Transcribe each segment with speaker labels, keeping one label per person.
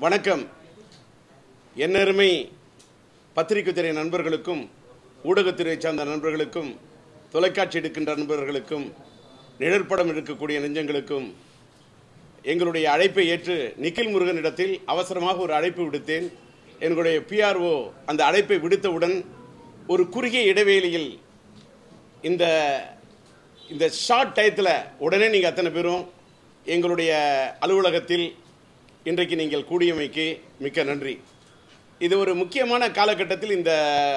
Speaker 1: வணக்கம் என்னருமை பத்திரிகைத்துறை நண்பர்களுக்கும் ஊடகத்துறை சார்ந்த நண்பர்களுக்கும் தொலைக்காட்சி எடுக்கின்ற நண்பர்களுக்கும் நிழற்படம் எடுக்கக்கூடிய நெஞ்சங்களுக்கும் எங்களுடைய அழைப்பை ஏற்று நிக்கில் முருகனிடத்தில் அவசரமாக ஒரு அழைப்பு விடுத்தேன் எங்களுடைய பிஆர்ஓ அந்த அழைப்பை விடுத்தவுடன் ஒரு குறுகிய இடைவேளையில் இந்த இந்த ஷார்ட் டயத்தில் உடனே நீங்கள் அத்தனை பேரும் எங்களுடைய அலுவலகத்தில் இன்றைக்கு நீங்கள் கூடியமைக்கு மிக்க நன்றி இது ஒரு முக்கியமான காலகட்டத்தில் இந்த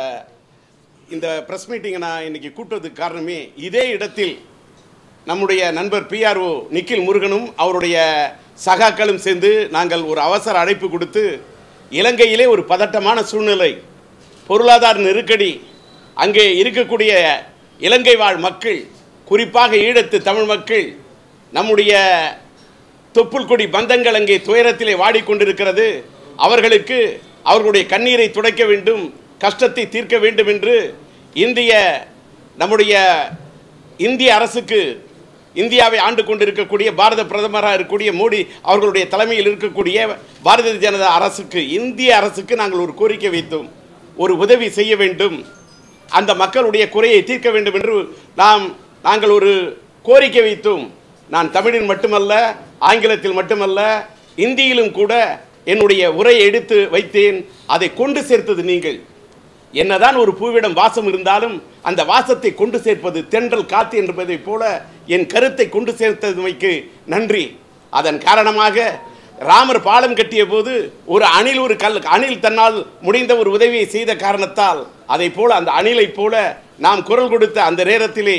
Speaker 1: இந்த ப்ரெஸ் மீட்டிங்கை நான் இன்னைக்கு கூட்டுறதுக்கு காரணமே இதே இடத்தில் நம்முடைய நண்பர் பிஆர்ஓ நிக்கில் முருகனும் அவருடைய சகாக்களும் சேர்ந்து நாங்கள் ஒரு அவசர அழைப்பு கொடுத்து இலங்கையிலே ஒரு பதட்டமான சூழ்நிலை பொருளாதார நெருக்கடி அங்கே இருக்கக்கூடிய இலங்கை வாழ் மக்கள் குறிப்பாக ஈழத்து தமிழ் மக்கள் நம்முடைய தொப்புள் கொடி பந்தங்கள் அங்கே துயரத்திலே வாடிக்கொண்டிருக்கிறது அவர்களுக்கு அவர்களுடைய கண்ணீரை துடைக்க வேண்டும் கஷ்டத்தை தீர்க்க வேண்டும் என்று இந்திய நம்முடைய இந்திய அரசுக்கு இந்தியாவை ஆண்டு கொண்டிருக்கக்கூடிய பாரத பிரதமராக இருக்கக்கூடிய மோடி அவர்களுடைய தலைமையில் இருக்கக்கூடிய பாரதிய ஜனதா அரசுக்கு இந்திய அரசுக்கு நாங்கள் ஒரு கோரிக்கை வைத்தோம் ஒரு உதவி செய்ய வேண்டும் அந்த மக்களுடைய குறையை தீர்க்க வேண்டும் என்று நாம் நாங்கள் ஒரு கோரிக்கை வைத்தோம் நான் தமிழில் மட்டுமல்ல ஆங்கிலத்தில் மட்டுமல்ல இந்தியிலும் கூட என்னுடைய உரையை எடுத்து வைத்தேன் அதை கொண்டு சேர்த்தது நீங்கள் என்னதான் ஒரு பூவிடம் வாசம் இருந்தாலும் அந்த வாசத்தை கொண்டு சேர்ப்பது தென்றல் காத்து என்பதைப் போல என் கருத்தை கொண்டு சேர்த்ததுமைக்கு நன்றி அதன் காரணமாக ராமர் பாலம் கட்டிய போது ஒரு அணில் ஒரு கல் அணில் தன்னால் முடிந்த ஒரு உதவியை செய்த காரணத்தால் அதை போல அந்த அணிலைப் போல நாம் குரல் கொடுத்த அந்த நேரத்திலே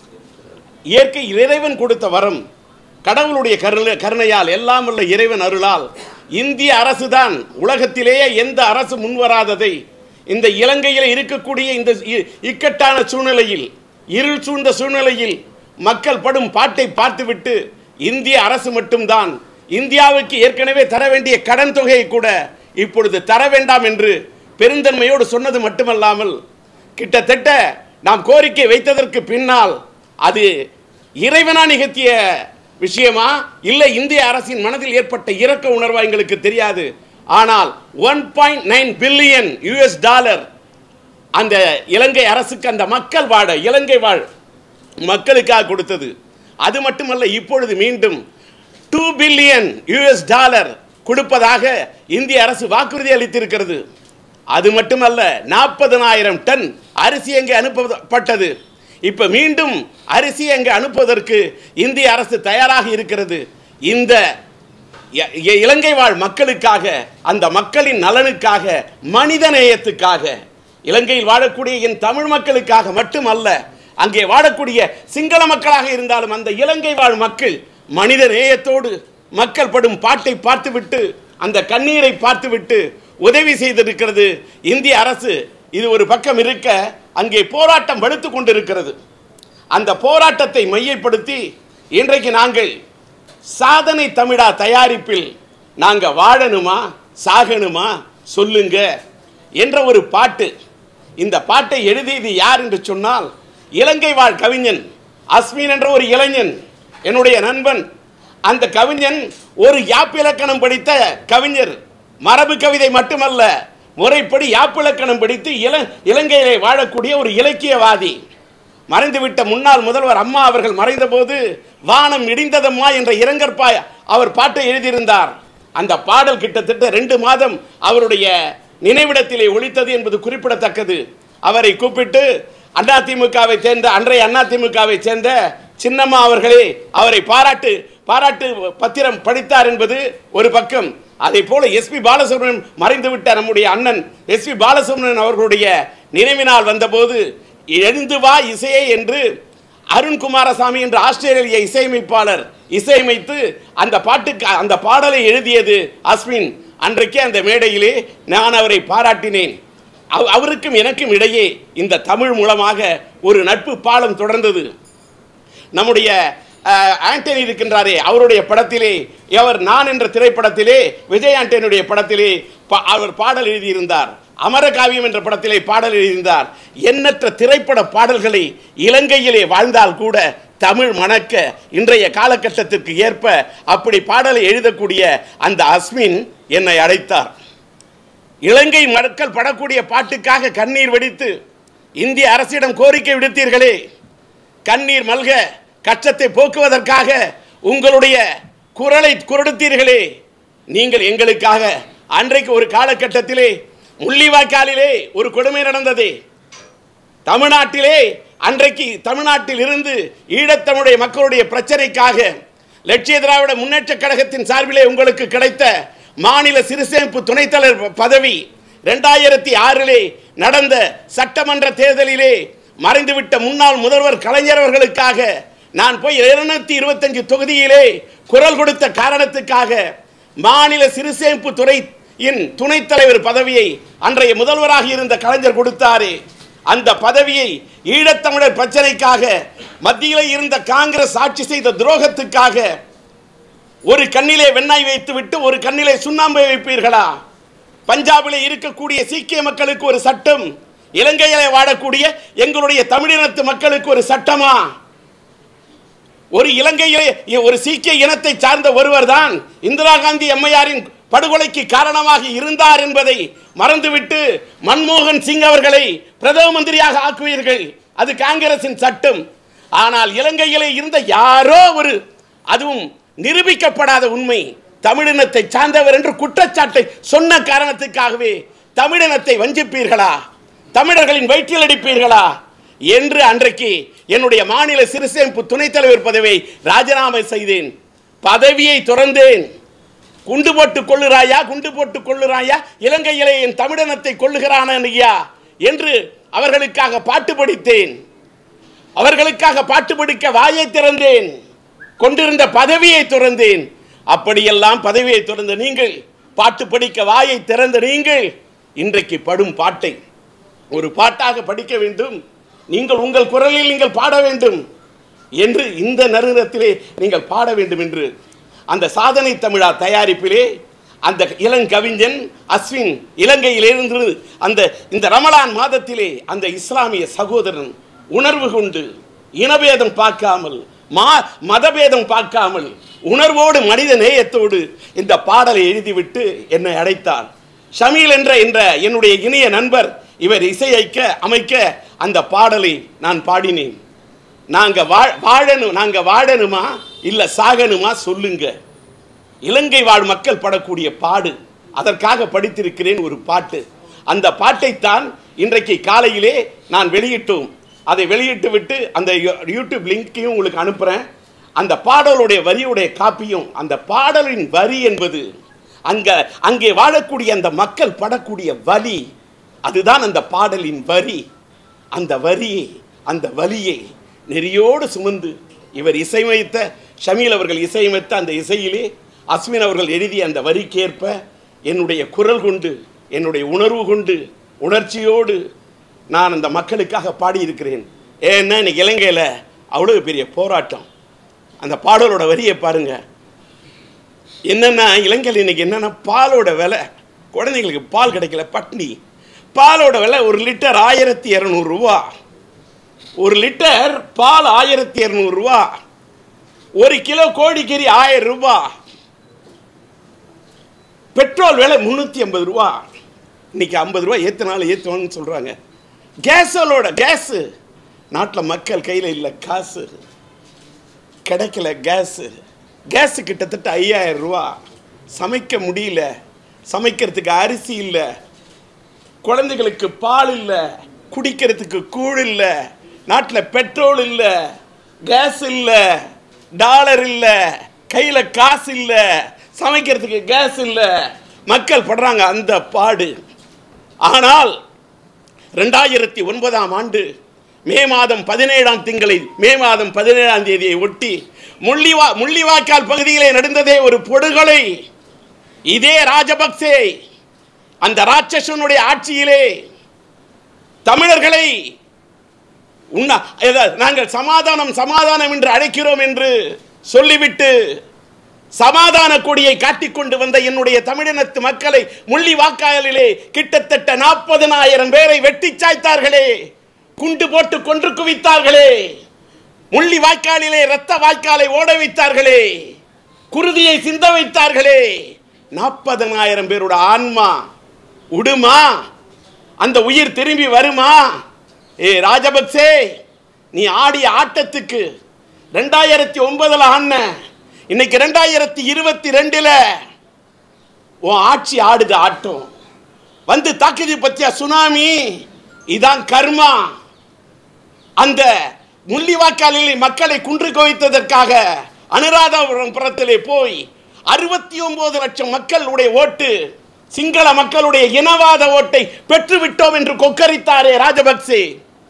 Speaker 1: இயற்கை இறைவன் கொடுத்த வரம் கடவுளுடைய கருணை கருணையால் எல்லாம் உள்ள இறைவன் அருளால் இந்திய அரசுதான் உலகத்திலேயே எந்த அரசு முன்வராததை இந்த இலங்கையில் இருக்கக்கூடிய இந்த இ- இக்கட்டான சூழ்நிலையில் இருள் சூழ்ந்த சூழ்நிலையில் மக்கள் படும் பாட்டை பார்த்துவிட்டு இந்திய அரசு மட்டும்தான் இந்தியாவுக்கு ஏற்கனவே தர வேண்டிய கடன் தொகையை கூட இப்பொழுது தர வேண்டாம் என்று பெருந்தன்மையோடு சொன்னது மட்டுமல்லாமல் கிட்டத்தட்ட நாம் கோரிக்கை வைத்ததற்கு பின்னால் அது இறைவனா நிகழ்த்திய விஷயமா இல்லை இந்திய அரசின் மனதில் ஏற்பட்ட இரக்க உணர்வா எங்களுக்கு தெரியாது ஆனால் one point nine billion US dollar அந்த இலங்கை அரசுக்கு அந்த மக்கள் வாழ இலங்கை வாழ் மக்களுக்காக கொடுத்தது அது மட்டுமல்ல இப்பொழுது மீண்டும் டூ பில்லியன் யூஎஸ் டாலர் கொடுப்பதாக இந்திய அரசு வாக்குறுதி அளித்திருக்கிறது அது மட்டுமல்ல நாற்பதனாயிரம் டன் அரிசி அங்கே அனுப்பப்பட்டது இப்ப மீண்டும் அரிசி அங்கே அனுப்புவதற்கு இந்திய அரசு தயாராக இருக்கிறது இந்த இ- இ- இலங்கை வாழ் மக்களுக்காக அந்த மக்களின் நலனுக்காக மனித நேயத்துக்காக இலங்கையில் வாழக்கூடிய என் தமிழ் மக்களுக்காக மட்டுமல்ல அங்கே வாழக்கூடிய சிங்கள மக்களாக இருந்தாலும் அந்த இலங்கை வாழ் மக்கள் மனித நேயத்தோடு மக்கள் படும் பாட்டை பார்த்துவிட்டு அந்த கண்ணீரை பார்த்துவிட்டு உதவி செய்திருக்கிறது இந்திய அரசு இது ஒரு பக்கம் இருக்க அங்கே போராட்டம் வலுத்து கொண்டிருக்கிறது அந்த போராட்டத்தை மையப்படுத்தி இன்றைக்கு நாங்கள் சாதனை தமிழா தயாரிப்பில் நாங்க வாழணுமா சாகணுமா சொல்லுங்க என்ற ஒரு பாட்டு இந்த பாட்டை எழுதியது யார் என்று சொன்னால் இலங்கை வாழ் கவிஞன் அஸ்மின் என்ற ஒரு இளைஞன் என்னுடைய நண்பன் அந்த கவிஞன் ஒரு யாப்பிலக்கணம் படித்த கவிஞர் மரபு கவிதை மட்டுமல்ல முறைப்படி யாப்பிலக்கணம் படித்து இல இலங்கையிலே வாழக்கூடிய ஒரு இலக்கியவாதி மறைந்துவிட்ட முன்னாள் முதல்வர் அம்மா அவர்கள் மறைந்தபோது வானம் இடிந்ததம்மா என்ற இரங்கற்பா அவர் பாட்டை எழுதியிருந்தார் அந்த பாடல் கிட்டத்தட்ட ரெண்டு மாதம் அவருடைய நினைவிடத்திலே ஒழித்தது என்பது குறிப்பிடத்தக்கது அவரை கூப்பிட்டு அதிமுகவை சேர்ந்த அன்றைய அதிமுகவை சேர்ந்த சின்னம்மா அவர்களே அவரை பாராட்டு பாராட்டு பத்திரம் படித்தார் என்பது ஒரு பக்கம் அதே போல எஸ்பி பாலசுப்ரமணியன் மறைந்துவிட்ட நம்முடைய அண்ணன் எஸ்பி பாலசுப்ரமணியன் அவர்களுடைய நினைவினால் வந்தபோது எழுந்து வா இசையை என்று அருண் குமாரசாமி என்ற ஆஸ்திரேலிய இசையமைப்பாளர் இசையமைத்து அந்த பாட்டுக்கு அந்த பாடலை எழுதியது அஸ்வின் அன்றைக்கே அந்த மேடையிலே நான் அவரை பாராட்டினேன் அவ- அவருக்கும் எனக்கும் இடையே இந்த தமிழ் மூலமாக ஒரு நட்பு பாலம் தொடர்ந்தது நம்முடைய அஹ், ஆண்டனி இருக்கின்றாரே அவருடைய படத்திலே அவர் நான் என்ற திரைப்படத்திலே விஜய் ஆண்டனியுடைய படத்திலே பா- அவர் பாடல் எழுதியிருந்தார் அமரகாவியம் என்ற படத்திலே பாடல் எழுதியிருந்தார் எண்ணற்ற திரைப்பட பாடல்களை இலங்கையிலே வாழ்ந்தால் கூட தமிழ் மணக்க இன்றைய காலகட்டத்திற்கு ஏற்ப அப்படி பாடலை எழுதக்கூடிய அந்த அஸ்மின் என்னை அழைத்தார் இலங்கை மக்கள் படக்கூடிய பாட்டுக்காக கண்ணீர் வெடித்து இந்திய அரசிடம் கோரிக்கை விடுத்தீர்களே கண்ணீர் மல்க கஷ்டத்தை போக்குவதற்காக உங்களுடைய குரலை குரடுத்தீர்களே நீங்கள் எங்களுக்காக அன்றைக்கு ஒரு காலகட்டத்திலே முள்ளிவாய்க்காலிலே ஒரு கொடுமை நடந்தது தமிழ்நாட்டிலே அன்றைக்கு தமிழ்நாட்டில் இருந்து ஈழத்தமிழுடைய மக்களுடைய பிரச்சனைக்காக லட்சிய திராவிட முன்னேற்ற கழகத்தின் சார்பிலே உங்களுக்கு கிடைத்த மாநில சிறுசேமிப்பு துணைத் தலைவர் பதவி ரெண்டாயிரத்தி ஆறிலே நடந்த சட்டமன்ற தேர்தலிலே மறைந்துவிட்ட முன்னாள் முதல்வர் கலைஞர் அவர்களுக்காக நான் போய் இருநூத்தி இருபத்தஞ்சு தொகுதியிலே குரல் கொடுத்த காரணத்துக்காக மாநில சிறுசேமிப்பு துறையின் துணைத் தலைவர் பதவியை அன்றைய முதல்வராக இருந்த கலைஞர் கொடுத்தாரே அந்த பதவியை ஈழத்தமிழர் பிரச்சனைக்காக மத்தியிலே இருந்த காங்கிரஸ் ஆட்சி செய்த துரோகத்துக்காக ஒரு கண்ணிலே வெண்ணாய் வைத்து விட்டு ஒரு கண்ணிலே சுண்ணாம்பை வைப்பீர்களா பஞ்சாபிலே இருக்கக்கூடிய சீக்கிய மக்களுக்கு ஒரு சட்டம் இலங்கையிலே வாழக்கூடிய எங்களுடைய தமிழினத்து மக்களுக்கு ஒரு சட்டமா ஒரு இலங்கையிலே ஒரு சீக்கிய இனத்தை சார்ந்த ஒருவர் தான் இந்திரா காந்தி அம்மையாரின் படுகொலைக்கு காரணமாக இருந்தார் என்பதை மறந்துவிட்டு மன்மோகன் சிங் அவர்களை பிரதம மந்திரியாக ஆக்குவீர்கள் அது காங்கிரசின் சட்டம் ஆனால் இலங்கையிலே இருந்த யாரோ ஒரு அதுவும் நிரூபிக்கப்படாத உண்மை தமிழினத்தை சார்ந்தவர் என்று குற்றச்சாட்டை சொன்ன காரணத்துக்காகவே தமிழினத்தை வஞ்சிப்பீர்களா தமிழர்களின் வயிற்றில் அடிப்பீர்களா என்று அன்றைக்கு என்னுடைய மாநில சிறுசேமிப்பு துணைத் தலைவர் பதவியை ராஜினாமா செய்தேன் பதவியை துறந்தேன் குண்டு போட்டு கொள்ளுறாயா குண்டு போட்டு கொள்ளுறாயா இலங்கையிலே என் தமிழினத்தை கொள்ளுகிறான் ஐயா என்று அவர்களுக்காக பாட்டு படித்தேன் அவர்களுக்காக பாட்டு படிக்க வாயை திறந்தேன் கொண்டிருந்த பதவியை துறந்தேன் அப்படியெல்லாம் பதவியை துறந்த நீங்கள் பாட்டு படிக்க வாயை திறந்த நீங்கள் இன்றைக்கு படும் பாட்டை ஒரு பாட்டாக படிக்க வேண்டும் நீங்கள் உங்கள் குரலில் நீங்கள் பாட வேண்டும் என்று இந்த நறுனத்திலே நீங்கள் பாட வேண்டும் என்று அந்த சாதனை தமிழா தயாரிப்பிலே அந்த இளங்கவிஞன் அஸ்வின் இலங்கையிலிருந்து அந்த இந்த ரமலான் மாதத்திலே அந்த இஸ்லாமிய சகோதரன் உணர்வு கொண்டு இனபேதம் பார்க்காமல் மா மதபேதம் பார்க்காமல் உணர்வோடு மனித நேயத்தோடு இந்த பாடலை எழுதிவிட்டு என்னை அழைத்தார் ஷமீல் என்ற என்ற என்னுடைய இணைய நண்பர் இவர் இசையைக்க அமைக்க அந்த பாடலை நான் பாடினேன் நாங்க வாழ் வாழணும் நாங்க வாழணுமா இல்ல சாகணுமா சொல்லுங்க இலங்கை வாழ் மக்கள் படக்கூடிய பாடு அதற்காக படித்திருக்கிறேன் ஒரு பாட்டு அந்த பாட்டைத்தான் இன்றைக்கு காலையிலே நான் வெளியிட்டோம் அதை வெளியிட்டு விட்டு அந்த யூ- யூடியூப் லிங்க்கையும் உங்களுக்கு அனுப்புகிறேன் அந்த பாடலுடைய வரியுடைய காப்பியும் அந்த பாடலின் வரி என்பது அங்க அங்கே வாழக்கூடிய அந்த மக்கள் படக்கூடிய வலி அதுதான் அந்த பாடலின் வரி அந்த வரியை அந்த வலியை நெறியோடு சுமந்து இவர் இசையமைத்த ஷமீல் அவர்கள் இசையமைத்த அந்த இசையிலே அஸ்மின் அவர்கள் எழுதிய அந்த வரிக்கேற்ப என்னுடைய குரல் கொண்டு என்னுடைய உணர்வு கொண்டு உணர்ச்சியோடு நான் அந்த மக்களுக்காக பாடியிருக்கிறேன் ஏன்னா இன்னைக்கு இலங்கையில் அவ்வளோ பெரிய போராட்டம் அந்த பாடலோட வரியை பாருங்க என்னன்னா இலங்கையில் இன்னைக்கு என்னன்னா பாலோட விலை குழந்தைங்களுக்கு பால் கிடைக்கல பட்னி பாலோட விலை ஒரு லிட்டர் ஆயிரத்தி இரநூறுவா ஒரு லிட்டர் பால் ஆயிரத்தி இரநூறுவா ஒரு கிலோ கோழிக்கறி ஆயிரம் ரூபாய் பெட்ரோல் விலை முந்நூற்றி ஐம்பது ரூபா இன்னைக்கு ஐம்பது ரூபா ஏற்றினாலும் ஏற்றுவான்னு சொல்கிறாங்க கேஸோட கேஸு நாட்டில் மக்கள் கையில் இல்லை காசு கிடைக்கல கேஸு கேஸு கிட்டத்தட்ட ஐயாயிரம் ரூபா சமைக்க முடியல சமைக்கிறதுக்கு அரிசி இல்லை குழந்தைகளுக்கு பால் இல்லை குடிக்கிறதுக்கு கூழ் இல்லை நாட்டில் பெட்ரோல் இல்லை கேஸ் இல்லை டாலர் இல்லை கையில் காசு இல்லை சமைக்கிறதுக்கு கேஸ் இல்லை மக்கள் படுறாங்க அந்த பாடு ஆனால் ரெண்டாயிரத்தி ஒன்பதாம் ஆண்டு மே மாதம் பதினேழாம் திங்களை மே மாதம் பதினேழாம் தேதியை ஒட்டி முள்ளிவா முள்ளிவாய்க்கால் பகுதியிலே நடந்ததே ஒரு பொடுகொலை இதே ராஜபக்சே அந்த ராட்சசனுடைய ஆட்சியிலே தமிழர்களை உண்ணா எத- நாங்கள் சமாதானம் சமாதானம் என்று அழைக்கிறோம் என்று சொல்லிவிட்டு சமாதான கொடியை காட்டிக்கொண்டு வந்த என்னுடைய தமிழினத்து மக்களை முள்ளி வாக்காயலிலே கிட்டத்தட்ட நாற்பதனாயிரம் பேரை வெட்டி சாய்த்தார்களே குண்டு போட்டு கொன்று குவித்தார்களே முள்ளி வாய்க்காலிலே ரத்த வாய்க்காலை ஓட வைத்தார்களே குருதியை சிந்த வைத்தார்களே நாற்பதனாயிரம் பேரோட ஆன்மா உடுமா அந்த உயிர் திரும்பி வருமா ஏ ராஜபக்சே நீ ஆடிய ஆட்டத்துக்கு ரெண்டாயிரத்தி ஒன்பதுல ஆன இன்னைக்கு ரெண்டாயிரத்தி இருபத்தி ரெண்டுல உன் ஆட்சி ஆடுது ஆட்டம் வந்து தாக்குதி பத்தியா சுனாமி இதான் கர்மா அந்த முள்ளிவாய்க்காலில் மக்களை குன்று குவித்ததற்காக அனுராதபுரம் புறத்திலே போய் அறுபத்தி ஒன்பது லட்சம் மக்களுடைய ஓட்டு சிங்கள மக்களுடைய இனவாத ஓட்டை பெற்று விட்டோம் என்று கொக்கரித்தாரே ராஜபக்சே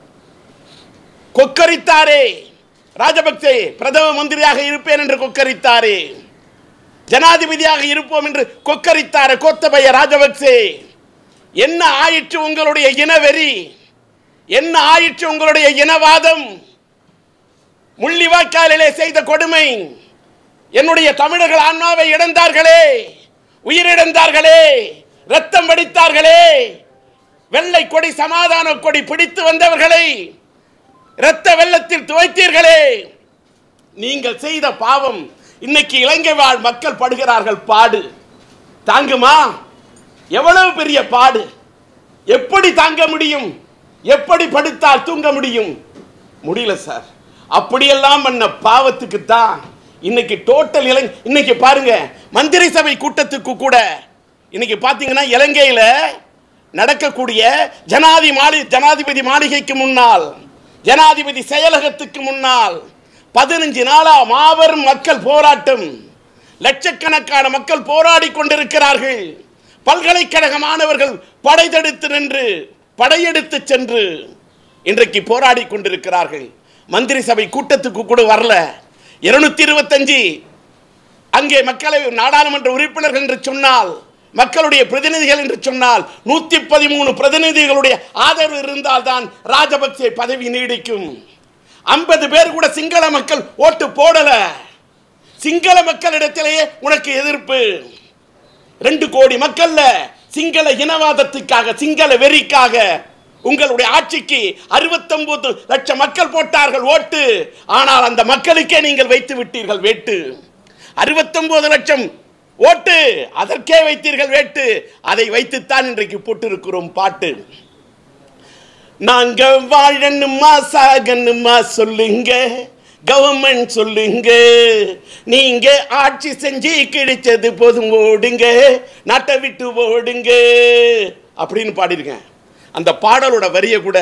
Speaker 1: கொக்கரித்தாரே ராஜபக்சே பிரதம மந்திரியாக இருப்பேன் என்று கொக்கரித்தாரே ஜனாதிபதியாக இருப்போம் என்று கொக்கரித்தாரே கோத்தபய ராஜபக்சே என்ன ஆயிற்று உங்களுடைய இனவெறி என்ன ஆயிற்று உங்களுடைய இனவாதம் முள்ளிவாய்க்காலிலே செய்த கொடுமை என்னுடைய தமிழர்கள் ஆன்மாவை இழந்தார்களே உயிரிழந்தார்களே ரத்தம் வடித்தார்களே வெள்ளை கொடி சமாதான கொடி பிடித்து வந்தவர்களை இரத்த வெள்ளத்தில் துவைத்தீர்களே நீங்கள் செய்த பாவம் இன்னைக்கு இலங்கை வாழ் மக்கள் படுகிறார்கள் பாடு தாங்குமா எவ்வளவு பெரிய பாடு எப்படி தாங்க முடியும் எப்படி படுத்தால் தூங்க முடியும் முடியல சார் அப்படியெல்லாம் பண்ண பாவத்துக்கு தான் இன்னைக்கு டோட்டல் இலங்கை இன்னைக்கு பாருங்க மந்திரி சபை கூட்டத்துக்கு கூட இன்னைக்கு பாத்தீங்கன்னா இலங்கையில நடக்கக்கூடிய ஜனாதி மாளி ஜனாதிபதி மாளிகைக்கு முன்னால் ஜனாதிபதி செயலகத்துக்கு முன்னால் பதினஞ்சு நாளா மாபெரும் மக்கள் போராட்டம் லட்சக்கணக்கான மக்கள் போராடி கொண்டிருக்கிறார்கள் பல்கலைக்கழக மாணவர்கள் படைதெடுத்து நின்று படையெடுத்து சென்று இன்றைக்கு போராடி கொண்டிருக்கிறார்கள் மந்திரி சபை கூட்டத்துக்கு கூட வரல இருநூத்தி இருபத்தஞ்சு அங்கே மக்களை நாடாளுமன்ற உறுப்பினர்கள் என்று சொன்னால் மக்களுடைய பிரதிநிதிகள் என்று சொன்னால் நூத்தி பதிமூணு பிரதிநிதிகளுடைய ஆதரவு இருந்தால் தான் ராஜபக்சே பதவி நீடிக்கும் ஐம்பது பேர் கூட சிங்கள மக்கள் ஓட்டு போடல சிங்கள மக்களிடத்திலேயே உனக்கு எதிர்ப்பு ரெண்டு கோடி மக்கள்ல சிங்கள இனவாதத்துக்காக சிங்கள வெறிக்காக உங்களுடைய ஆட்சிக்கு 69 லட்சம் மக்கள் போட்டார்கள் ஓட்டு ஆனால் அந்த மக்களுக்கே நீங்கள் வைத்து விட்டீர்கள் வேட்டு 69 லட்சம் ஓட்டு அதற்கே வைத்தீர்கள் வேட்டு அதை வைத்துத்தான் இன்றைக்கு போட்டிருக்கிறோம் பாட்டு நாங்க வாழணுமா சாகணுமா சொல்லுங்க கவர்மெண்ட் சொல்லுங்க நீங்க ஆட்சி செஞ்சு கிடைச்சது போதும் ஓடுங்க நாட்டை விட்டு ஓடுங்க அப்படின்னு பாடியிருக்கேன் அந்த பாடலோட வரியை கூட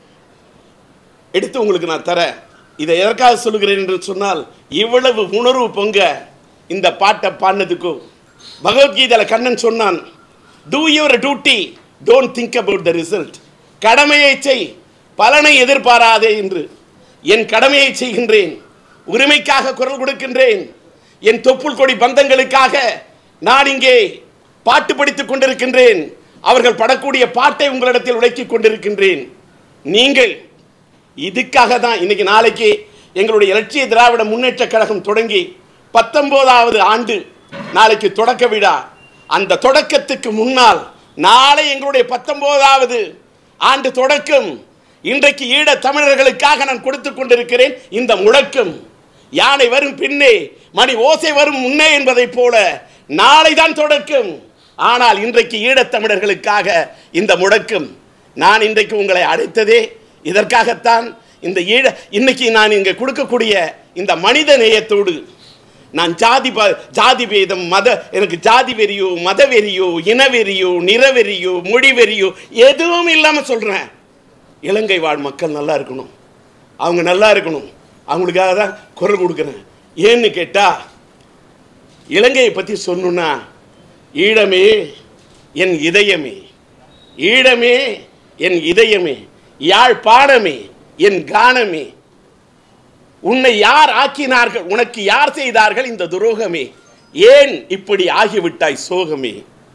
Speaker 1: எடுத்து உங்களுக்கு நான் தரேன் இதை எதற்காக சொல்லுகிறேன் என்று சொன்னால் இவ்வளவு உணர்வு பொங்க இந்த பாட்டை பாடினதுக்கும் பகவத்கீதையில் கண்ணன் சொன்னான் do your duty don't think about the result கடமையை செய் பலனை எதிர்பாராதே என்று என் கடமையை செய்கின்றேன் உரிமைக்காக குரல் கொடுக்கின்றேன் என் தொப்புள் கொடி பந்தங்களுக்காக நான் இங்கே பாட்டு படித்துக் கொண்டிருக்கின்றேன் அவர்கள் படக்கூடிய பாட்டை உங்களிடத்தில் உழைக்கிக் கொண்டிருக்கின்றேன் நீங்கள் இதுக்காக தான் இன்னைக்கு நாளைக்கு எங்களுடைய இலட்சிய திராவிட முன்னேற்ற கழகம் தொடங்கி பத்தொன்பதாவது ஆண்டு நாளைக்கு தொடக்க விழா அந்த தொடக்கத்துக்கு முன்னால் நாளை எங்களுடைய பத்தொன்பதாவது ஆண்டு தொடக்கம் இன்றைக்கு ஈழ தமிழர்களுக்காக நான் கொடுத்துக் கொண்டிருக்கிறேன் இந்த முழக்கம் யானை வரும் பின்னே மணி ஓசை வரும் முன்னே என்பதைப் போல நாளை தான் தொடக்கம் ஆனால் இன்றைக்கு ஈழத் தமிழர்களுக்காக இந்த முழக்கம் நான் இன்றைக்கு உங்களை அழைத்ததே இதற்காகத்தான் இந்த ஈழ இன்னைக்கு நான் இங்கே கொடுக்கக்கூடிய இந்த மனித நேயத்தோடு நான் ஜாதி ப- ஜாதி பேதம் மத எனக்கு ஜாதி வெறியோ மத வெறியோ இனவெறியோ நிறவெறியோ மொழி வெறியோ எதுவும் இல்லாமல் சொல்கிறேன் இலங்கை வாழ் மக்கள் நல்லா இருக்கணும் அவங்க நல்லா இருக்கணும் அவங்களுக்காக தான் குரல் கொடுக்குறேன் ஏன்னு கேட்டா இலங்கையை பற்றி சொன்னோன்னா ஈழமே என் இதயமே ஈழமே என் இதயமே யாழ்ப்பாணமே என் கானமே உன்னை யார் ஆக்கினார்கள் உனக்கு யார் செய்தார்கள் இந்த துரோகமே ஏன் இப்படி ஆகிவிட்டாய் சோகமே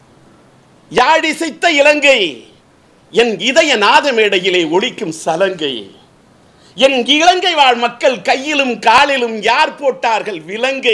Speaker 1: யாழிசைத்த இலங்கை என் இதய நாத மேடையிலே ஒலிக்கும் சலங்கை என் இலங்கை வாழ் மக்கள் கையிலும் காலிலும் யார் போட்டார்கள் விலங்கை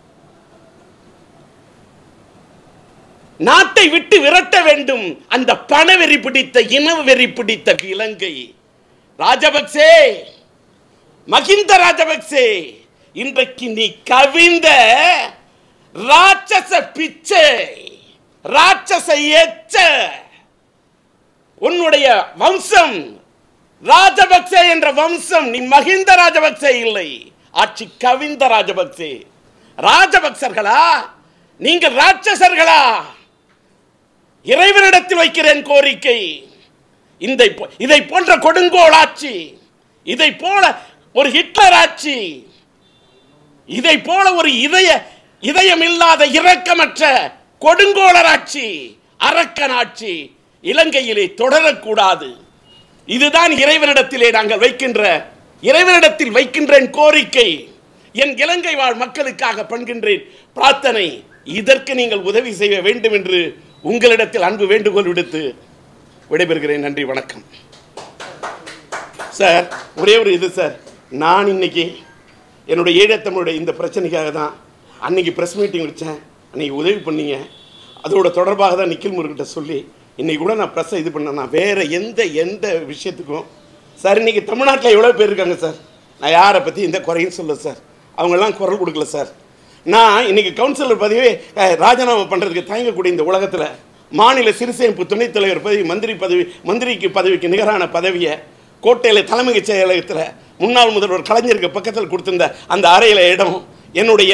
Speaker 1: நாட்டை விட்டு விரட்ட வேண்டும் அந்த பணவெறி பிடித்த இனவெறி பிடித்த விலங்கை ராஜபக்சே மகிந்த ராஜபக்சே இன்றைக்கு நீ கவிந்த ராட்சச பிச்சை ராட்சச எச்ச உன்னுடைய வம்சம் ராஜபக்சே என்ற வம்சம் நீ மகிந்த ராஜபக்சே இல்லை ஆட்சி கவிந்த ராஜபக்சே ராஜபக்சர்களா நீங்கள் ராட்சசர்களா இறைவனிடத்தில் வைக்கிறேன் கோரிக்கை இந்த இதை போன்ற கொடுங்கோல் ஆட்சி இதை போல ஒரு ஹிட்லர் ஆட்சி இதை போல ஒரு இதய இதயம் இல்லாத இரக்கமற்ற கொடுங்கோளர் ஆட்சி அரக்கன் ஆட்சி இலங்கையிலே தொடரக்கூடாது இதுதான் இறைவனிடத்திலே நாங்கள் வைக்கின்ற இறைவனிடத்தில் வைக்கின்றேன் கோரிக்கை என் இலங்கை வாழ் மக்களுக்காக பண்கின்றேன் பிரார்த்தனை இதற்கு நீங்கள் உதவி செய்ய வேண்டும் என்று உங்களிடத்தில் அன்பு வேண்டுகோள் விடுத்து விடைபெறுகிறேன் நன்றி வணக்கம் சார் ஒரே ஒரு இது சார் நான் இன்னைக்கு என்னுடைய ஈழத்தமிழுடைய இந்த பிரச்சனைக்காக தான் அன்னைக்கு ப்ரெஸ் மீட்டிங் வச்சேன் அன்னைக்கு உதவி பண்ணீங்க அதோட தொடர்பாக தான் நிக்கில் முருகிட்ட சொல்லி இன்னைக்கு கூட நான் ப்ரெஸ்ஸை இது பண்ணேன் நான் வேறு எந்த எந்த விஷயத்துக்கும் சார் இன்னைக்கு தமிழ்நாட்டில் எவ்வளோ பேர் இருக்காங்க சார் நான் யாரை பற்றி எந்த குறையும் சொல்ல சார் அவங்கெல்லாம் குரல் கொடுக்கல சார் நான் இன்னைக்கு கவுன்சிலர் பதவியே அஹ், ராஜினாமா பண்ணுறதுக்கு தயங்கக்கூடிய இந்த உலகத்தில் மாநில சிறுசேமிப்பு துணைத் தலைவர் பதவி மந்திரி பதவி மந்திரிக்கு பதவிக்கு நிகரான பதவியை கோட்டையில் தலைமைச் செயலகத்தில் முன்னாள் முதல்வர் கலைஞருக்கு பக்கத்தில் கொடுத்திருந்த அந்த அறையில் இடம் என்னுடைய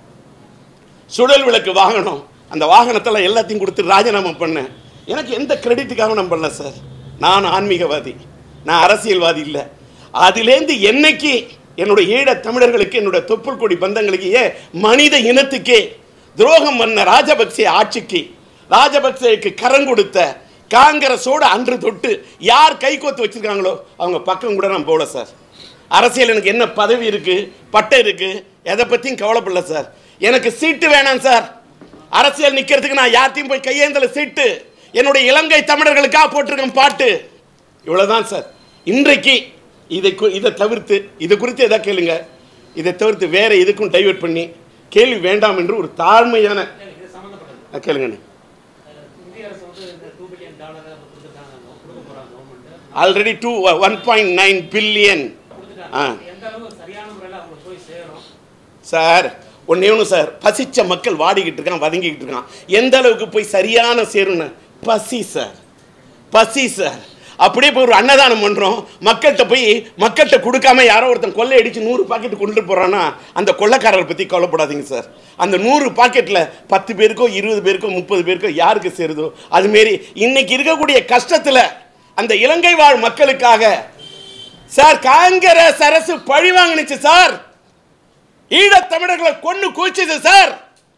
Speaker 1: சுழல் விளக்கு வாகனம் அந்த வாகனத்தில் எல்லாத்தையும் கொடுத்து ராஜினாமா பண்ணேன் எனக்கு எந்த கிரெடிட்டுக்காக நான் பண்ணல சார் நான் ஆன்மீகவாதி நான் அரசியல்வாதி இல்லை அதுலேருந்து என்னைக்கு என்னுடைய ஈழ தமிழர்களுக்கு என்னுடைய தொப்புள் கொடி பந்தங்களுக்கு ஏன் மனித இனத்துக்கே துரோகம் பண்ண ராஜபக்சே ஆட்சிக்கு ராஜபக்சேக்கு கரம் கொடுத்த காங்கிரஸோட அன்று தொட்டு யார் கை கோத்து வச்சிருக்காங்களோ அவங்க பக்கம் கூட நான் போகல சார் அரசியல் எனக்கு என்ன பதவி இருக்கு பட்டை இருக்கு எதை பற்றியும் கவலைப்படல சார் எனக்கு சீட்டு வேணாம் சார் அரசியல் நிக்கிறதுக்கு நான் யார்த்தையும் போய் கையேந்தல சீட்டு என்னுடைய இலங்கை தமிழர்களுக்காக போட்டிருக்கேன் பாட்டு இவ்வளவுதான் சார் இன்றைக்கு இதை கு- இதை தவிர்த்து இது குறித்து எதா கேளுங்க இதை தவிர்த்து வேற எதுக்கும் டைவர்ட் பண்ணி கேள்வி வேண்டாம் என்று ஒரு தாழ்மையான
Speaker 2: இது சம்மந்தப்பட்டது
Speaker 1: அஹ், கேளுங்கண்ணே
Speaker 2: இந்திய அரசு வந்து இந்த டூ பில்லியன் டாலரை கொடுத்துருக்காங்க கொடுக்க போறாங்க government
Speaker 1: already two one point nine billion ஆ
Speaker 2: கொடுத்துட்டாங்க எந்த அளவுக்கு சரியான முறையில் அவங்களுக்கு போய் சேரும்
Speaker 1: சார் ஒன்னே ஒன்று சார் பசிச்ச மக்கள் வாடிக்கிட்டு இருக்கான் வதங்கிக்கிட்டு இருக்கான் எந்த அளவுக்கு போய் சரியான சேருன்னு பசி சார் பசி சார் அப்படியே போய் ஒரு அன்னதானம் பண்ணுறோம் மக்கள்கிட்ட போய் மக்கள்கிட்ட கொடுக்காம யாரோ ஒருத்தன் கொள்ளை அடித்து நூறு பாக்கெட் கொண்டு போகிறான்னா அந்த கொள்ளைக்காரரை பற்றி கவலைப்படாதீங்க சார் அந்த நூறு பாக்கெட்டில் பத்து பேருக்கோ இருபது பேருக்கோ முப்பது பேருக்கோ யாருக்கு சேருதோ அதுமாரி இன்னைக்கு இருக்கக்கூடிய கஷ்டத்தில் அந்த இலங்கை வாழ் மக்களுக்காக சார் காங்கிரஸ் அரசு பழி வாங்கினுச்சு சார் ஈழத் தமிழர்களை கொண்டு கூச்சுது சார்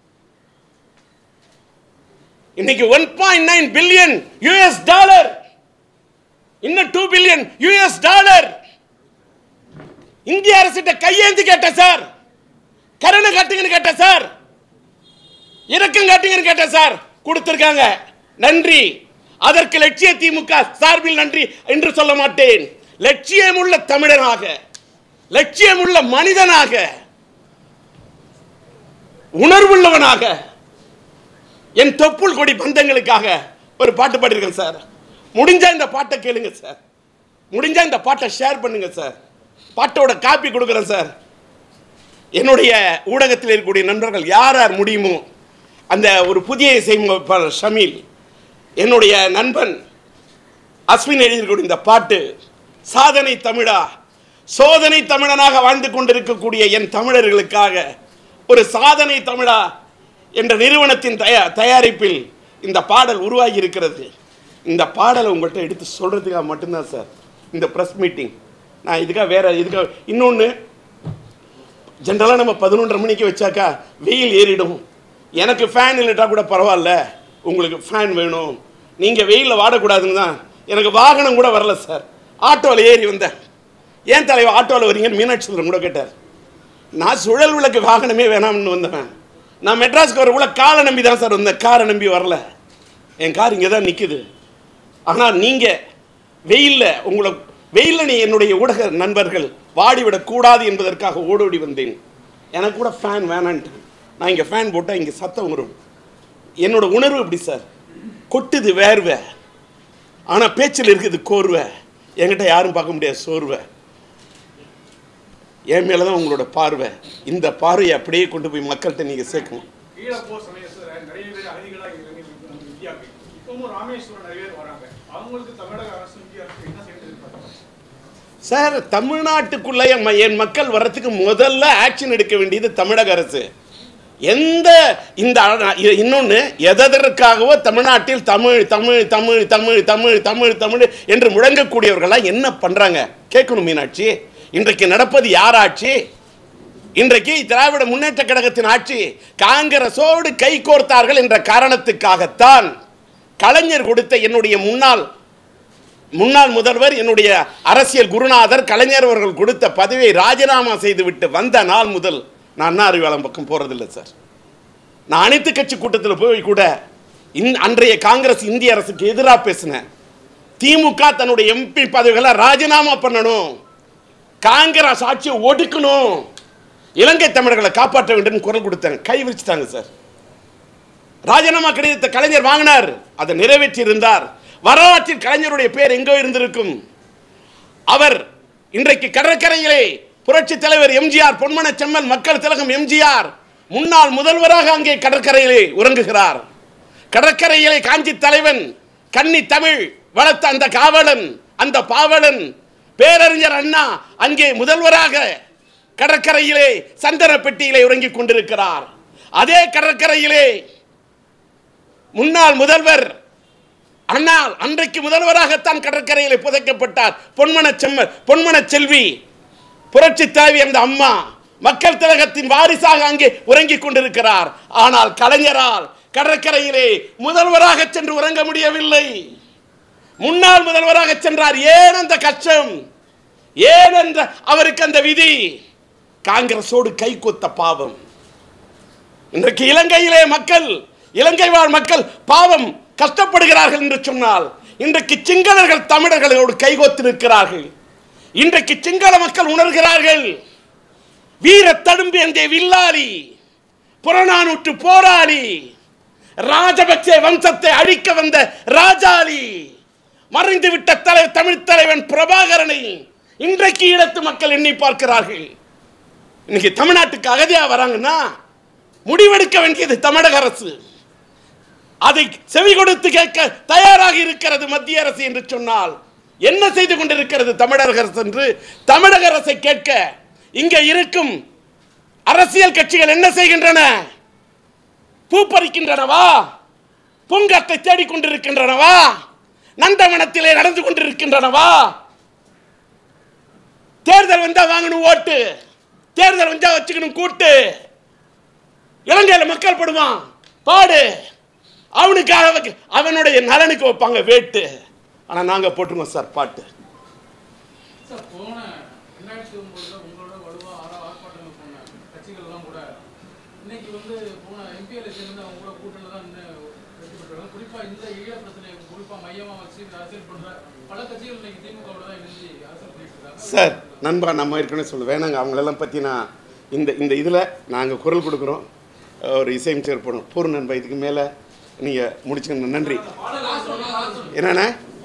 Speaker 1: இன்னைக்கு one point nine billion US dollar இன்னும் டூ பில்லியன் யூஎஸ் டாலர் இந்திய அரசிட்ட கையேந்தி கேட்ட சார் கருணை காட்டுங்கன்னு கேட்ட சார் இறக்கம் காட்டுங்கன்னு கேட்ட சார் கொடுத்திருக்காங்க நன்றி அதற்கு லட்சிய திமுக சார்பில் நன்றி என்று சொல்ல மாட்டேன் லட்சியமுள்ள தமிழனாக லட்சியமுள்ள மனிதனாக உணர்வுள்ளவனாக என் தொப்புள் கொடி பந்தங்களுக்காக ஒரு பாட்டு பாடியிருக்கேன் சார் முடிஞ்சா இந்த பாட்டை கேளுங்க சார் முடிஞ்சா இந்த பாட்டை ஷேர் பண்ணுங்க சார் பாட்டோட காப்பி கொடுக்குறேன் சார் என்னுடைய ஊடகத்தில் இருக்கக்கூடிய நண்பர்கள் யார் யார் முடியுமோ அந்த ஒரு புதிய இசையமைப்பாளர் ஷமீல் என்னுடைய நண்பன் அஸ்வின் எழுதியிருக்கக்கூடிய இந்த பாட்டு சாதனை தமிழா சோதனை தமிழனாக வாழ்ந்து கொண்டிருக்கக்கூடிய என் தமிழர்களுக்காக ஒரு சாதனை தமிழா என்ற நிறுவனத்தின் தயா தயாரிப்பில் இந்த பாடல் உருவாகி இருக்கிறது இந்த பாடலை உங்கள்கிட்ட எடுத்து சொல்கிறதுக்காக மட்டும்தான் சார் இந்த ப்ரெஸ் மீட்டிங் நான் இதுக்காக வேற இதுக்காக இன்னொன்று ஜென்ரலாக நம்ம பதினொன்றரை மணிக்கு வச்சாக்கா வெயில் ஏறிடும் எனக்கு ஃபேன் இல்லட்டா கூட பரவாயில்ல உங்களுக்கு ஃபேன் வேணும் நீங்கள் வெயிலில் வாடக்கூடாதுன்னு தான் எனக்கு வாகனம் கூட வரல சார் ஆட்டோவில் ஏறி வந்தேன் ஏன் தலைவர் ஆட்டோவில் வரீங்கன்னு மீனாட்சி சுந்தரம் கூட கேட்டார் நான் சுழல் விளக்கு வாகனமே வேணாம்னு வந்தவன் நான் மெட்ராஸ்க்கு வர கூட காரை நம்பி தான் சார் வந்தேன் காரை நம்பி வரல என் கார் இங்கே தான் நிற்குது ஆனால் நீங்கள் வெயிலில் உங்களை வெயிலில் நீ என்னுடைய ஊடக நண்பர்கள் வாடிவிடக்கூடாது என்பதற்காக ஓடோடி வந்தேன் எனக்கு கூட ஃபேன் வேணான்ட்டு நான் இங்கே ஃபேன் போட்டால் இங்கே சத்தம் வரும் என்னோட உணர்வு இப்படி சார் கொட்டுது வேர்வை ஆனால் பேச்சில் இருக்குது கோர்வை என்கிட்ட யாரும் பார்க்க முடியாது சோர்வை என் மேலே தான் உங்களோட பார்வை இந்த பார்வையை அப்படியே கொண்டு போய் மக்கள்கிட்ட நீங்கள் சேர்க்கணும்
Speaker 3: ஈழப்போ சமயத்துல நிறைய பேர் அகதிகளாக இருந்து இந்தியாவுக்கு இப்பவும் ராமேஸ்வரம் நிறைய பேர் வராங்க அவங்களுக்கு தமிழக அரசு இந்திய அரசு என்ன செய்யறது எதிர்பார்க்கறாங்க?
Speaker 1: சார் தமிழ்நாட்டுக்குள்ளே என் ம- என் மக்கள் வர்றதுக்கு முதல்ல ஆக்ஷன் எடுக்க வேண்டியது தமிழக அரசு எந்த இந்த இன்னொன்று எதற்காகவோ தமிழ்நாட்டில் தமிழ் தமிழ் தமிழ் தமிழ் தமிழ் தமிழ் தமிழ் என்று முழங்கக்கூடியவர்களாம் என்ன பண்ணுறாங்க கேட்கணும் மீனாட்சி இன்றைக்கு நடப்பது யார் ஆட்சி இன்றைக்கு திராவிட முன்னேற்ற கழகத்தின் ஆட்சி காங்கிரஸோடு கை கோர்த்தார்கள் என்ற காரணத்துக்காகத்தான் கலைஞர் கொடுத்த என்னுடைய முன்னாள் முன்னாள் முதல்வர் என்னுடைய அரசியல் குருநாதர் கலைஞர் அவர்கள் கொடுத்த பதவியை ராஜினாமா செய்துவிட்டு வந்த நாள் முதல் நான் அண்ணா அறிவாளம் பக்கம் போறதில்லை சார் நான் அனைத்து கட்சி கூட்டத்தில் போய் கூட இன் அன்றைய காங்கிரஸ் இந்திய அரசுக்கு எதிராக பேசினேன் திமுக தன்னுடைய எம்பி பதவிகளை ராஜினாமா பண்ணணும் காங்கிரஸ் ஆட்சியை ஒடுக்கணும் இலங்கை தமிழர்களை காப்பாற்ற வேண்டும் குரல் கொடுத்தாங்க கை விரிச்சிட்டாங்க சார் ராஜினாமா கடிதத்தை கலைஞர் வாங்கினார் அதை நிறைவேற்றி இருந்தார் வரலாற்றில் கலைஞருடைய பேர் எங்கோ இருந்திருக்கும் அவர் இன்றைக்கு கடற்கரையிலே புரட்சி தலைவர் எம்ஜிஆர் பொன்மன செம்மல் மக்கள் திலகம் எம்ஜிஆர் முன்னாள் முதல்வராக அங்கே கடற்கரையிலே உறங்குகிறார் கடற்கரையிலே காஞ்சி தலைவன் கன்னி தமிழ் வளர்த்த அந்த காவலன் அந்த பாவலன் பேரறிஞர் அண்ணா அங்கே முதல்வராக கடற்கரையிலே சந்தன பெட்டியிலே உறங்கிக் கொண்டிருக்கிறார் அதே கடற்கரையிலே முன்னாள் முதல்வர் ஆனால் அன்றைக்கு முதல்வராகத்தான் கடற்கரையிலே புதைக்கப்பட்டார் பொன்மன செம்ம பொன்மன செல்வி புரட்சி தலைவி அந்த அம்மா மக்கள் திலகத்தின் வாரிசாக அங்கே உறங்கிக் கொண்டிருக்கிறார் ஆனால் கலைஞரால் கடற்கரையிலே முதல்வராக சென்று உறங்க முடியவில்லை முன்னாள் முதல்வராக சென்றார் ஏன் அந்த கஷ்டம் ஏன் அந்த அவருக்கு அந்த விதி காங்கிரஸோடு கைகொத்த பாவம் இன்றைக்கு இலங்கையிலே மக்கள் இலங்கை வாழ் மக்கள் பாவம் கஷ்டப்படுகிறார்கள் என்று சொன்னால் இன்றைக்கு சிங்களர்கள் தமிழர்களோடு கைகோத்து நிற்கிறார்கள் இன்றைக்கு சிங்கள மக்கள் உணர்கிறார்கள் வீர தடும்பி அந்த வில்லாளி புறநானூற்று போராளி ராஜபக்சே வம்சத்தை அழிக்க வந்த ராஜாளி மறைந்துவிட்ட தலை தமிழ் தலைவன் பிரபாகரனை இன்றைக்கு ஈழத்து மக்கள் எண்ணி பார்க்கிறார்கள் இன்னைக்கு தமிழ்நாட்டுக்கு அகதியா வராங்கன்னா முடிவெடுக்க வேண்டியது தமிழக அரசு அதை செவி கொடுத்து கேட்க தயாராக இருக்கிறது மத்திய அரசு என்று சொன்னால் என்ன செய்து கொண்டிருக்கிறது தமிழக அரசு என்று தமிழக அரசை கேட்க இங்க இருக்கும் அரசியல் கட்சிகள் என்ன செய்கின்றன பூ பறிக்கின்றனவா பூங்காத்தை தேடிக்கொண்டிருக்கின்றனவா நந்தவனத்திலே நடந்து கொண்டிருக்கின்றனவா தேர்தல் வந்தா வாங்கணும் ஓட்டு தேர்தல் வந்தா வச்சுக்கணும் கூட்டு இலங்கையில மக்கள் படுவான் பாடு அவனுக்காக வைக்க- அவனுடைய நலனுக்கு வைப்பாங்க வேட்டு ஆனா நாங்க போட்டுருவோம் சார் பாட்டு
Speaker 4: சார் போன ரெண்டாயிரத்தி ஒன்பதுல உங்களோட வலுவா ஆறா ஆர்ப்பாட்டங்கள் போன கட்சிகள் எல்லாம் கூட இன்னைக்கு வந்து போன எம்பி எலெக்ஷன் வந்து அவங்க கூட கூட்டணியில் தான் நின்னு வெற்றி பெற்றாங்க குறிப்பா இந்த ஈழ பிரச்சனையை குறிப்பா மையமா வச்சு இந்த அரசியல் பண்ற பல கட்சிகள் இன்னைக்கு திமுகவோட தான் இணைஞ்சு அரசியல் பண்ணிட்டு இருக்காங்க
Speaker 1: சார் நண்பா நம்ம ஏற்கனவே சொல்ல வேணாங்க அவங்களெல்லாம் பற்றி நான் இந்த இந்த இதில் நாங்கள் குரல் கொடுக்குறோம் ஒரு இசையமைச்சர் போடணும் போர் நண்பா இதுக்கு மேலே நீங்கள் முடிச்சுக்கணும் நன்றி என்னண்ணே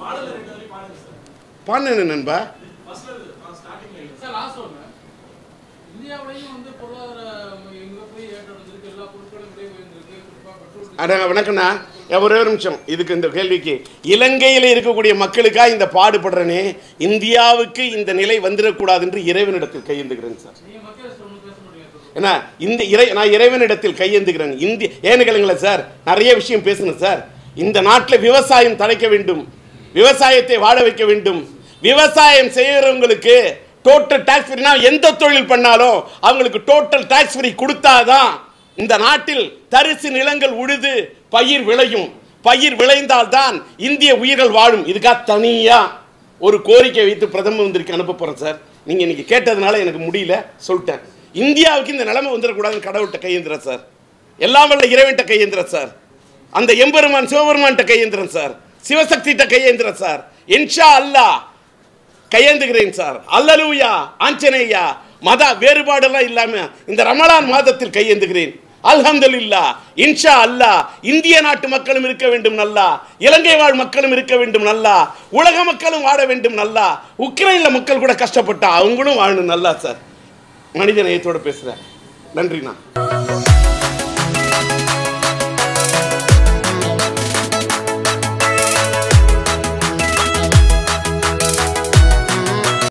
Speaker 1: பாடுன நண்பா
Speaker 4: சார் லாஸ்ட் ஒன்று இந்தியாவிலையும் வந்து பொருளாதார எங்க போய் ஏற்றடைஞ்சிருக்கு எல்லா பொருட்களும் விலை உயர்ந்திருக்கு குறிப்பா பெட்ரோல்
Speaker 1: அட வணக்கண்ணா ஏ, ஒரே ஒரு நிமிஷம் இதுக்கு இந்த கேள்விக்கு இலங்கையில் இருக்கக்கூடிய மக்களுக்காக இந்த பாடுபடுறனே இந்தியாவுக்கு இந்த நிலை வந்துடக்கூடாது என்று இறைவனிடத்தில் கையெழுந்துகிறேன் சார்
Speaker 4: நீங்க மத்திய அரசு ஒன்றும் பேச மாட்டீங்க சார்
Speaker 1: ஏன்னா இந்த இறை நான் இறைவனிடத்தில் கையேந்துகிறேன் இந்திய ஏன்னு கேளுங்களேன் சார் நிறைய விஷயம் பேசணும் சார் இந்த நாட்டில் விவசாயம் தழைக்க வேண்டும் விவசாயத்தை வாழ வைக்க வேண்டும் விவசாயம் செய்கிறவங்களுக்கு டோட்டல் டாக்ஸ் ஃப்ரீனா எந்த தொழில் பண்ணாலும் அவங்களுக்கு டோட்டல் டாக்ஸ் ஃப்ரீ கொடுத்தாதான் இந்த நாட்டில் தரிசு நிலங்கள் உழுது பயிர் விளையும் பயிர் விளைந்தால்தான் இந்திய உயிர்கள் வாழும் இதுக்காக தனியா ஒரு கோரிக்கை வைத்து பிரதம மந்திரிக்கு அனுப்ப போறேன் சார் நீங்க இன்னைக்கு கேட்டதுனால எனக்கு முடியல சொல்லிட்டேன் இந்தியாவுக்கு இந்த நிலைமை வந்துடக்கூடாதுன்னு கடவுள்கிட்ட கையேந்திரன் சார் எல்லாம் வல்ல இறைவன்கிட்ட கையேந்திரன் சார் அந்த எம்பெருமான் சிவபெருமான்கிட்ட கையேந்திரன் சார் சிவசக்திகிட்ட கையேந்திரன் சார் இன்ஷா அல்லாஹ் கையேந்துகிறேன் சார் அல்லலூயா ஆஞ்சநேயா மத வேறுபாடெல்லாம் இல்லாம இந்த ரமலான் மாதத்தில் கையேந்துகிறேன் அல்ஹம்துலில்லா இன்ஷா அல்லாஹ் இந்திய நாட்டு மக்களும் இருக்க வேண்டும் நல்லா இலங்கை வாழ் மக்களும் இருக்க வேண்டும் நல்லா உலக மக்களும் வாழ வேண்டும் நல்லா உக்ரைன்ல மக்கள் கூட கஷ்டப்பட்டா அவங்களும் வாழணும் நல்லா சார் மனித நேயத்தோட பேசுகிறேன் நன்றிண்ணா